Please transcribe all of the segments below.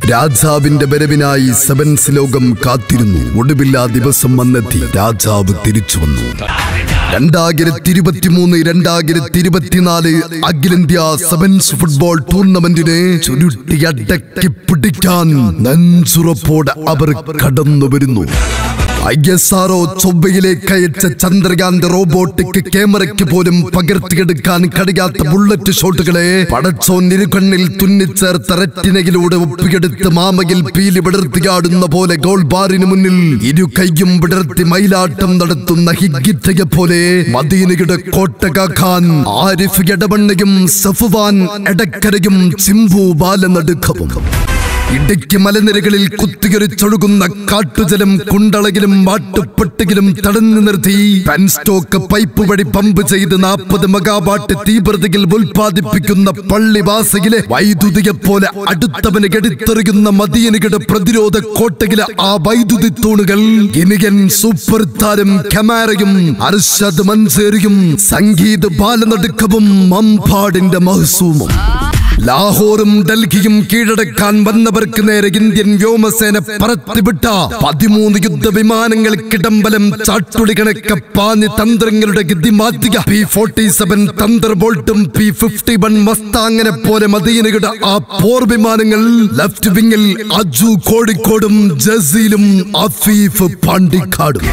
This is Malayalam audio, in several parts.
രാജാവിന്റെ വരവിനായി സെവൻസ് ലോകം കാത്തിരുന്നു ഒടുവിൽ ആ ദിവസം വന്നെത്തി രാജാവ് തിരിച്ചു വന്നു രണ്ടായിരത്തി ഇരുപത്തിമൂന്ന് രണ്ടായിരത്തി ഇരുപത്തിനാല് അഖിലേന്ത്യാ സെവൻസ് ഫുട്ബോൾ ടൂർണമെന്റിനെ ചുരുട്ടി അടക്കി പിടിക്കാൻ നെഞ്ചുറപ്പോടെ അവർ കടന്നു വരുന്നു ഐ എസ് ആർഒ ചൊവ്വയിലേക്ക് അയച്ച ചന്ദ്രകാന്ത് റോബോട്ടിക് ക്യാമറയ്ക്ക് പോലും പകർത്തിയെടുക്കാൻ കഴിയാത്ത ബുള്ളറ്റ് ഷോട്ടുകളെ പടച്ചോൻ ഇരുകണ്ണിൽ തുന്നിച്ചേർത്ത റെറ്റിനയിലൂടെ ഒപ്പിയെടുത്ത് മാമയിൽ പീലി വിടർത്തിയാടുന്ന പോലെ ഗോൾ ബാറിന് മുന്നിൽ ഇരു കൈയും വിടർത്തി മയിലാട്ടം നടത്തുന്ന ഹിഗിറ്റയെ പോലെ മദീനയുടെ കോട്ട കാക്കാൻ ആരിഫ് എടവണ്ണയും സഫുവാൻ എടക്കരയും ചിമ്പു ബാലനടുക്കവും ഇടുക്കി മലനിരകളിൽ കുത്തിയൊരിച്ചൊഴുകുന്ന കാട്ടുജലം കുണ്ടളകിലും വാട്ടുപെട്ടിലും തടഞ്ഞു നിർത്തി പെൻസ്റ്റോക്ക് പൈപ്പ് വഴി പമ്പ് ചെയ്ത് നാൽപ്പത് മെഗാവാട്ട് തീവ്രതയിൽ ഉൽപ്പാദിപ്പിക്കുന്ന പള്ളിവാസയിലെ വൈദ്യുതിയെ പോലെ അടുത്തവന് എടുത്തെറിയുന്ന മദീനയുടെ പ്രതിരോധ കോട്ടയിലെ ആ വൈദ്യുതി തൂണുകൾ ഇനിയൻ സൂപ്പർ താരം കമാരയും അർഷദ് മൻസേറിയും സംഗീത ബാലനടുക്കവും മമ്പാടിന്റെ മഹസൂമും ലാഹോറും ഡൽഹിയും കീഴടക്കാൻ വന്നവർക്ക് നേരെ ഇന്ത്യൻ വ്യോമസേന പറത്തിവിട്ട പതിമൂന്ന് യുദ്ധവിമാനങ്ങൾ കിടമ്പലം ചാട്ടുളി കണക്ക പാഞ്ഞ് തന്ത്രങ്ങളുടെ ഗതി മാറ്റുക പി ഫോർട്ടി സെവൻ തന്തർ ബോൾട്ടും പി ഫിഫ്റ്റി വൺ മസ്താങ്ങനെ പോലെ മദീനയുടെ ആ പോർ വിമാനങ്ങൾ ലെഫ്റ്റ് വിങ്ങിൽ അജു കോഴിക്കോടും ജസീലും അഫീഫ് പാണ്ടിക്കാടും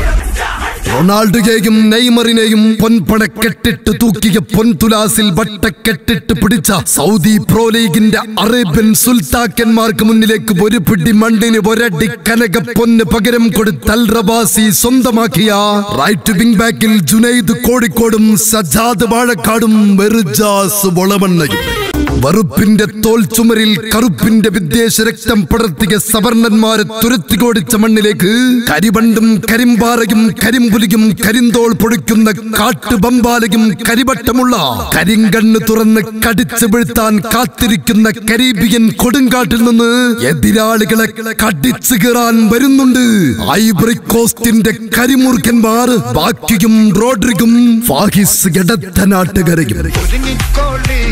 റൊണാൾഡോയെയും നെയ്മറിനെയും പൊൻപണക്കെട്ടിട്ട് തൂക്കിയ പൊൻതുലാസിൽ വട്ടക്കെട്ടിട്ട് പിടിച്ച സൗദി പ്രോ ലീഗിന്റെ അറേബ്യൻ സുൽത്താക്കന്മാർക്ക് മുന്നിലേക്ക് ഒരു പിടി മണ്ണിന് ഒരടി കനക പൊന്ന് പകരം കൊടുത്ത് അൽ റബാസി സ്വന്തമാക്കിയ റൈറ്റ് വിംഗ് ബാക്കിൽ ജുനൈദ് കോഴിക്കോടും സജാദ് വാഴക്കാടും വെറുജാസ് വളവണ്ണയും വറുപ്പിന്റെ തോൽ ചുമരിൽ കറുപ്പിന്റെ വിദ്വേഷ രക്തം പടർത്തിയ സവർണന്മാരെ തുരത്തിക്കോടിച്ച മണ്ണിലേക്ക് കരിവണ്ടും കരിമ്പാറയും കരിമ്പുലിയും കരിന്തോൾ പൊടിക്കുന്ന കാട്ടുബമ്പാലയും കരിവട്ടമുള്ള കരിങ്കണ്ണ് തുറന്ന് കടിച്ചു വീഴ്ത്താൻ കാത്തിരിക്കുന്ന കരീബിയൻ കൊടുങ്കാട്ടിൽ നിന്ന് എതിരാളികളെ കടിച്ചു കീറാൻ വരുന്നുണ്ട് ഐബ്രി കോസ്റ്റിന്റെ കരിമൂർഖന്മാർ ബാക്കിയും റോഡ്രിഗും ഫാഹിസ് എടത്തനാട്ടുകരയും ഒരുങ്ങിക്കോളി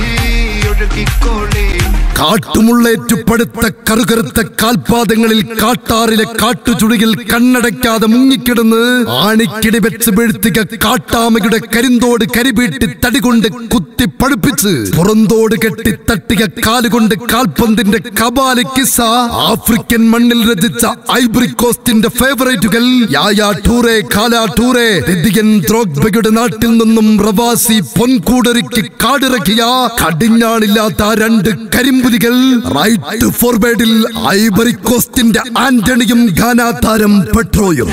ഒഴുകിക്കോളി കാട്ടുമുള്ളേറ്റു പടുത്ത കറുകറുത്ത കാൽപാദങ്ങളിൽ കാട്ടാറിലെ കാട്ടുചുഴിയിൽ കണ്ണടയ്ക്കാതെ മുങ്ങിക്കിടന്ന് ആണിക്കിടി വെച്ച് വീഴ്ത്തിയ കാട്ടാമയുടെ കരിന്തോട് കരിവീട്ടി തടികൊണ്ട് കുത്തി പഴുപ്പിച്ച് പുറന്തോട് കെട്ടി തട്ടിയ കാലുകൊണ്ട് കാൽപന്തിന്റെ കപാലി കിസ ആഫ്രിക്കൻ മണ്ണിൽ രചിച്ച ഐബ്രി കോസ്റ്റിന്റെ ഫേവറേറ്റുകൾ യായാ ടൂറെ കാലാ ടൂറെ ദിദിയൻ ദ്രോഗ്ബയുടെ നാട്ടിൽ നിന്നും പ്രവാസി പൊൻകൂടറിക്ക് കാടിറക്കിയ കടിഞ്ഞാണില്ലാത്ത ആ രണ്ട് കരിമ്പുലികൾ റൈറ്റ് ഫോർവേഡിൽ ഐബറി കോസ്റ്റിന്റെ ആന്റണിയും ഘാന താരം പെട്രോയും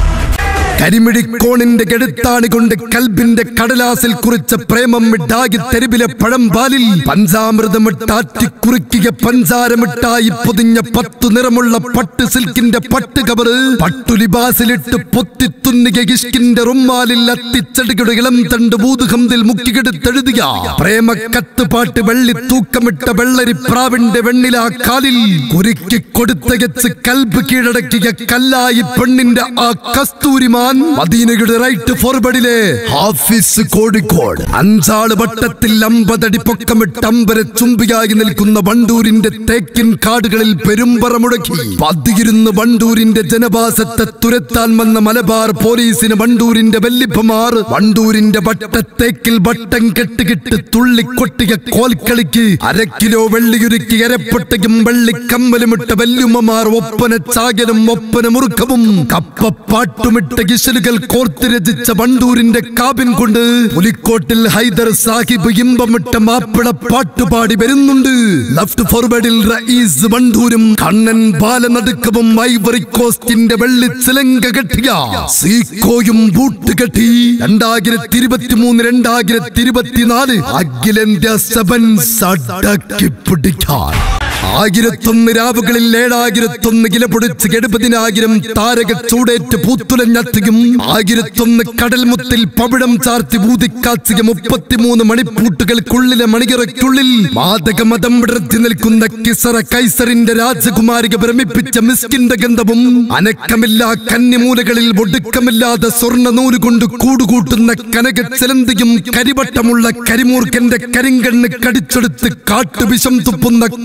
കരിമിഴിക്കോണിന്റെ കെടുത്താണി കൊണ്ട് കൽബിന്റെ കടലാസിൽ കുറിച്ച പ്രേമം മിഠായി തെരുവിലെ പഴംപാലിൽ പഞ്ചാമൃതമിട്ടാറ്റി കുറുക്കിയ പഞ്ചാരമിട്ടായി പൊതിഞ്ഞ പത്തു നിറമുള്ള പട്ട് സിൽക്കിന്റെ പട്ട് കവറ് പട്ടുലിബാസിലിട്ട് പൊത്തി തുന്നിയ ഇഷ്കിന്റെ റുമ്മാലിൽ അത്തിച്ചെടിയുടെ ഇളം തണ്ട് ബൂതുഹന്തിൽ മുക്കിയെടുത്തെഴുതിയ പ്രേമ കത്തുപാട്ട് വെള്ളി തൂക്കമിട്ട വെള്ളരി പ്രാവിന്റെ വെണ്ണില കാലിൽ കുരുക്കി കൊടുത്തയച്ച് കൽബ് കീഴടക്കിയ കല്ലായി പെണ്ണിന്റെ ആ കസ്തൂരിമാൻ മദീനയുടെ റൈറ്റ് ഫോർവേഡിലെ ഹാഫിസ് കോഴിക്കോട് അഞ്ചാള് വട്ടത്തിൽ അമ്പതടി പൊക്കമിട്ട് അമ്പര ചുംബിയായി നിൽക്കുന്ന വണ്ടൂരിന്റെ തേക്കിൻ കാടുകളിൽ പെരുമ്പറ മുടക്കി പതിയിരുന്ന് വണ്ടൂരിന്റെ ജനവാസത്തെ തുരത്താൻ വന്ന മലബാർ പോലീസിന് വണ്ടൂരിന്റെ വെല്ലിപ്പമാർ വണ്ടൂരിന്റെ വട്ടത്തേക്കിൽ വട്ടം കെട്ടുകിട്ട് തുള്ളിക്കൊട്ടിയ കോൽക്കളിക്ക് അര കിലോ വെള്ളിയുരുക്കി അരപ്പൊട്ടയും വെള്ളിക്കമ്മലുമിട്ട വെല്ലുമ്മമാർ ഒപ്പന ചാകലും ഒപ്പന മുറുക്കവും കപ്പപ്പാട്ടുമിട്ട ഗിശലുകൾ കോർത്ത് രചിച്ച വണ്ടൂരിന്റെ കാബിൻ കൊണ്ട് പുലിക്കോട്ടിൽ ഹൈദർ സാഹിബ് ഇമ്പമിട്ട മാപ്പിള പാട്ടുപാടി വരുന്നുണ്ട് ലെഫ്റ്റ് ഫോർവേഡിൽ റയീസ് വണ്ടൂരും കണ്ണൻ ബാലനടുക്കവും ഐവറി കോസ്റ്റിന്റെ വെള്ളിച്ചിലങ്ക കെട്ടിയ സീക്കോയും ബൂട്ട് കെട്ടി രണ്ടായിരത്തി ഇരുപത്തി മൂന്ന് രണ്ടായിരത്തി ഇരുപത്തിനാല് അഖിലേന്ത്യാ സെവൻസ് അടക്കി പിടിക്കാൻ ആയിരത്തൊന്ന് രാവുകളിൽ ഏഴായിരത്തൊന്ന് കില പൊടിച്ച് എഴുപതിനായിരം താരക ചൂടേറ്റ് പൂത്തുലഞ്ഞത്തിയും ആയിരത്തൊന്ന് കടൽ മുത്തിൽ പവിഴം ചാർത്തി ബൂതിക്കാച്ചിയ മുപ്പത്തിമൂന്ന് മണിപ്പൂട്ടുകൾക്കുള്ളിലെ മണികറയ്ക്കുള്ളിൽ മാതക മതം വിടർത്തി നിൽക്കുന്ന കിസറ കൈസറിന്റെ രാജകുമാരിക ഭ്രമിപ്പിച്ച മിസ്കിന്റെ ഗന്ധവും അനക്കമില്ലാ കന്നിമൂലകളിൽ ഒടുക്കമില്ലാതെ സ്വർണ്ണ നൂല് കൊണ്ട് കൂടുകൂട്ടുന്ന കനക ചിലന്തിയും കരിവട്ടമുള്ള കരിമൂർഖന്റെ കരിങ്കണ്ണ് കടിച്ചെടുത്ത് കാട്ടുവിഷം തുപ്പുന്ന കാട്ടറ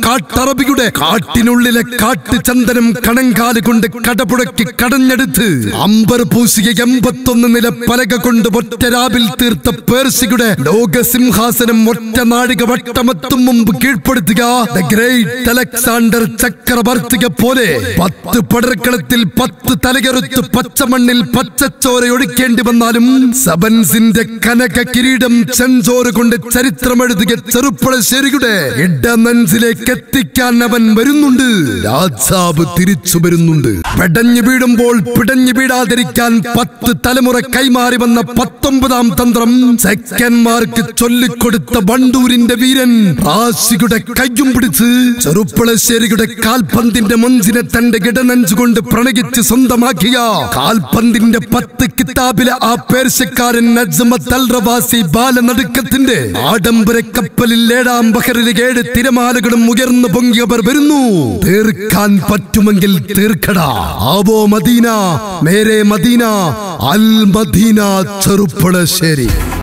അറബിയുടെ കാട്ടിനുള്ളിലെ കാട്ടുചന്ദനം കണങ്കാല് കൊണ്ട് കടപുഴക്കി കടഞ്ഞെടുത്ത് അമ്പർ പൂശിയ എൺപത്തൊന്ന് നില പലക കൊണ്ട് ഒറ്റ രാവിൽ തീർത്ത പേർസിയുടെ ലോകസിംഹാസനം ഒറ്റ നാഴിക വട്ടമെത്തും മുമ്പ് കീഴ്പ്പെടുത്തുക ദ ഗ്രേറ്റ് അലക്സാണ്ടർ ചക്രവർത്തിയെ പോലെ പത്ത് പടർക്കളത്തിൽ പത്ത് തലകറുത്ത് പച്ചമണ്ണിൽ പച്ചച്ചോര ഒഴിക്കേണ്ടി വന്നാലും സബൻസിന്റെ കനക കിരീടം ചെഞ്ചോറ് കൊണ്ട് ചരിത്രമെഴുതിയ ചെറുപ്പളശ്ശേരിയുടെ ഇടനെഞ്ചിലേക്ക് എത്തിക്കാൻ അവൻ വരുന്നുണ്ട് രാജാവ് തിരിച്ചു വരുന്നുണ്ട് പെടഞ്ഞു വീഴുമ്പോൾ പിടഞ്ഞു വീഴാതിരിക്കാൻ പത്ത് തലമുറ കൈമാറി വന്ന പത്തൊമ്പതാം തന്ത്രം സെക്കന്മാർക്ക് ചൊല്ലിക്കൊടുത്ത വണ്ടൂരിന്റെ വീരൻ റാശിയുടെ കയ്യും പിടിച്ച് ചെറുപ്പളശ്ശേരിയുടെ കാൽപന്തിന്റെ മൊഞ്ചിനെ തന്റെ ഇടനഞ്ചുകൊണ്ട് പ്രണയിച്ച് സ്വന്തമാക്കിയ കാൽപന്തിന്റെ പത്ത് കിതാബിലെ ആ പേർശക്കാരൻ നജ്മത്ത് അൽ റവാസി ബാലനടുക്കത്തിന്റെ ആഡംബര കപ്പലിൽ ഏഴാം ബഹറിലെ ഏഴ് തിരമാലകളും ഉയർന്നു പൊങ്ങിയവർ വരുന്നു തീർക്കാൻ പറ്റുമെങ്കിൽ തീർക്കടാ ആവോ മദീന മേരെ മദീന അൽ മദീന ചെറുപ്പളശ്ശേരി